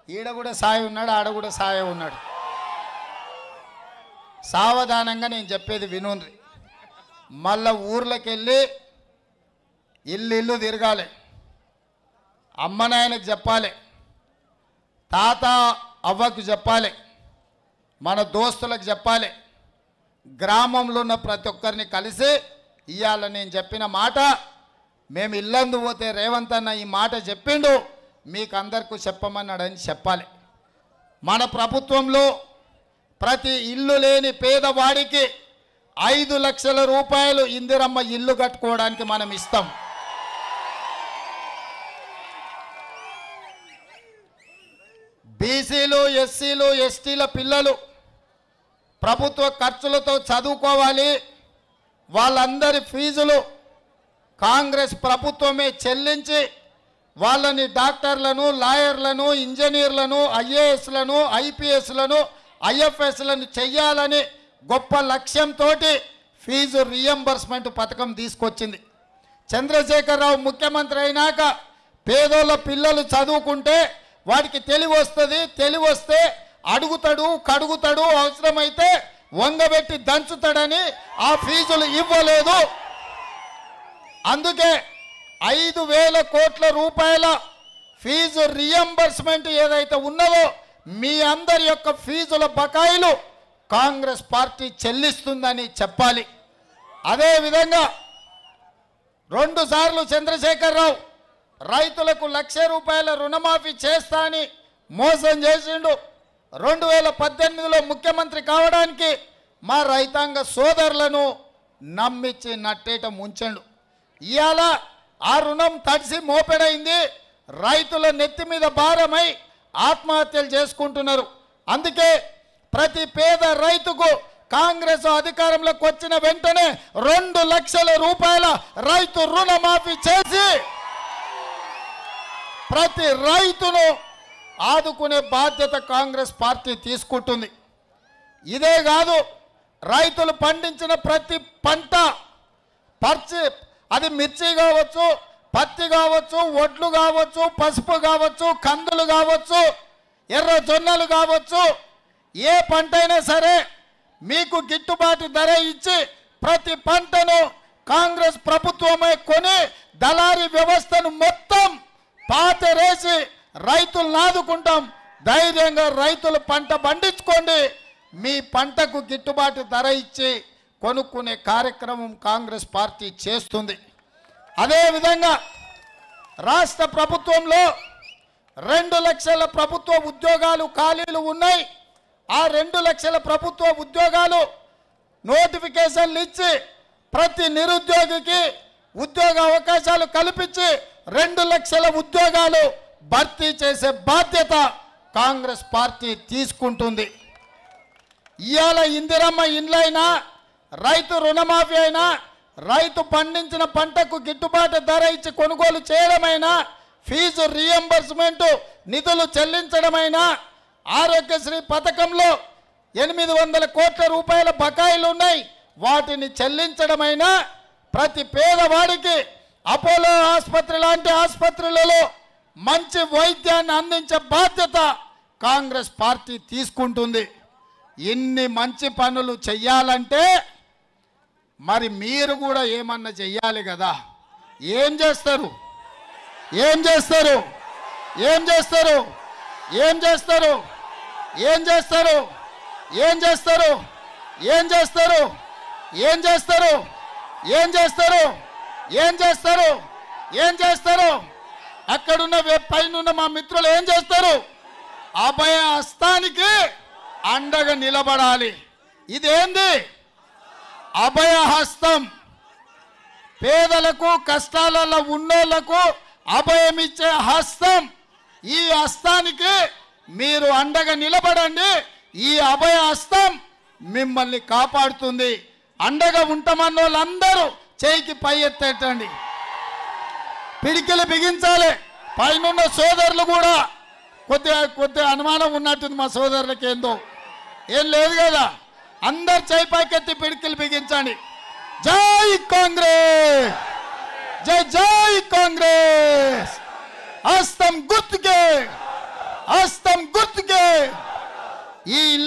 ఈడ కూడా సాయి ఉన్నాడు ఆడ కూడా సాయి ఉన్నాడు సావధానంగా నేను చెప్పేది వినుండ్రి మళ్ళా ఊర్లోకి వెళ్ళి ఇల్లు ఇల్లు తిరగాలి అమ్మ నాయనకు చెప్పాలి తాత అవ్వకు చెప్పాలి మన దోస్తులకు చెప్పాలి గ్రామంలో ఉన్న ప్రతి ఒక్కరిని కలిసి ఇవాళ నేను చెప్పిన మాట మేము ఇల్లందు పోతే రేవంత్ అన్న ఈ మాట చెప్పిండు మీకు అందరికీ చెప్పమన్నాడని చెప్పాలి మన ప్రభుత్వంలో ప్రతి ఇల్లు లేని పేదవాడికి ఐదు లక్షల రూపాయలు ఇందిరమ్మ ఇల్లు కట్టుకోవడానికి మనం ఇస్తాం బీసీలు ఎస్సీలు ఎస్టీల పిల్లలు ప్రభుత్వ ఖర్చులతో చదువుకోవాలి వాళ్ళందరి ఫీజులు కాంగ్రెస్ ప్రభుత్వమే చెల్లించి వాళ్ళని డాక్టర్లను లాయర్లను ఇంజనీర్లను ఐఏఎస్లను ఐపీఎస్లను ఐఎఫ్ఎస్లను చెయ్యాలని గొప్ప లక్ష్యంతో ఫీజు రియంబర్స్మెంట్ పథకం తీసుకొచ్చింది చంద్రశేఖరరావు ముఖ్యమంత్రి అయినాక పేదోళ్ళ పిల్లలు చదువుకుంటే వాడికి తెలివి వస్తుంది తెలివి వస్తే అడుగుతాడు కడుగుతాడు అవసరమైతే వంగబెట్టి దంచుతాడని ఆ ఫీజులు ఇవ్వలేదు అందుకే ఐదు వేల కోట్ల రూపాయల ఫీజు రియంబర్స్మెంట్ ఏదైతే ఉన్నదో మీ అందరి యొక్క ఫీజుల బకాయిలు కాంగ్రెస్ పార్టీ చెల్లిస్తుందని చెప్పాలి అదేవిధంగా రెండు సార్లు చంద్రశేఖరరావు రైతులకు లక్ష రూపాయల రుణమాఫీ చేస్తా అని మోసం చేసిండు రెండు వేల పద్దెనిమిదిలో ముఖ్యమంత్రి కావడానికి మా రైతాంగ సోదరులను నమ్మించి నట్టేట ముంచండు ఇవాళ ఆ రుణం తడిసి మోపెడైంది రైతుల నెత్తి మీద భారమై ఆత్మహత్యలు చేసుకుంటున్నారు అందుకే ప్రతి పేద రైతుకు కాంగ్రెస్ అధికారంలోకి వచ్చిన వెంటనే రెండు లక్షల రూపాయల రైతు రుణమాఫీ చేసి ప్రతి రైతును ఆదుకునే బాధ్యత కాంగ్రెస్ పార్టీ తీసుకుంటుంది ఇదే కాదు రైతులు పండించిన ప్రతి పంట పర్చి అది మిర్చి కావచ్చు పత్తి కావచ్చు ఒడ్లు కావచ్చు పసుపు కావచ్చు కందులు కావచ్చు ఎర్ర జొన్నలు కావచ్చు ఏ పంట అయినా సరే మీకు గిట్టుబాటు ధర ఇచ్చి ప్రతి పంటను కాంగ్రెస్ ప్రభుత్వమే కొని దళారీ వ్యవస్థను మొత్తం పాతరేసి రైతులను ఆదుకుంటాం ధైర్యంగా రైతులు పంట పండించుకోండి మీ పంటకు గిట్టుబాటు ధర ఇచ్చి కొనుక్కునే కార్యక్రమం కాంగ్రెస్ పార్టీ చేస్తుంది అదేవిధంగా రాష్ట్ర ప్రభుత్వంలో రెండు లక్షల ప్రభుత్వ ఉద్యోగాలు ఖాళీలు ఉన్నాయి ఆ రెండు లక్షల ప్రభుత్వ ఉద్యోగాలు నోటిఫికేషన్లు ఇచ్చి ప్రతి నిరుద్యోగికి ఉద్యోగ అవకాశాలు కల్పించి రెండు లక్షల ఉద్యోగాలు భర్తీ చేసే బాధ్యత కాంగ్రెస్ పార్టీ తీసుకుంటుంది ఇవాళ ఇందిరమ్మ ఇండ్లైనా రైతు రుణమాఫీ అయినా రైతు పండించిన పంటకు గిట్టుబాటు ధర ఇచ్చి కొనుగోలు చేయడమైనా ఫీజు రియంబర్స్మెంట్ నిధులు చెల్లించడమైనా ఆరోగ్యశ్రీ పథకంలో ఎనిమిది వందల కోట్ల రూపాయల బకాయిలు ఉన్నాయి వాటిని చెల్లించడమైనా ప్రతి పేదవాడికి అపోలో ఆసుపత్రి లాంటి ఆసుపత్రులలో మంచి వైద్యాన్ని అందించే బాధ్యత కాంగ్రెస్ పార్టీ తీసుకుంటుంది ఇన్ని మంచి పనులు చెయ్యాలంటే మరి మీరు కూడా ఏమన్నా చెయ్యాలి కదా ఏం చేస్తారు ఏం చేస్తారు ఏం చేస్తారు ఏం చేస్తారు ఏం చేస్తారు ఏం చేస్తారు ఏం చేస్తారు ఏం చేస్తారు ఏం చేస్తారు ఏం చేస్తారు ఏం చేస్తారు అక్కడున్న వే- పైనున్న మా మిత్రులు ఏం చేస్తారు అభయ హస్తానికి అండగా నిలబడాలి ఇదేంది అభయ హస్తం పేదలకు కష్టాలలో ఉన్నోళ్లకు అభయం ఇచ్చే హస్తం ఈ హస్తానికి మీరు అండగా నిలబడండి ఈ అభయ హస్తం మిమ్మల్ని కాపాడుతుంది అండగా ఉంటామన్న వాళ్ళందరూ చేయికి పై ఎత్తేటండి పిడికిలు బిగించాలి పైనున్న సోదరులు కూడా కొద్దిగా కొద్దిగా అనుమానం ఉన్నట్టుంది మా సోదరులకి ఏందో ఏం లేదు కదా అందరు చేయి పైకెత్తి పిడికిలు బిగించండి జై కాంగ్రెస్ జై జై కాంగ్రెస్ హస్తం గుర్తుకే హస్తం ఈ ఇల్లు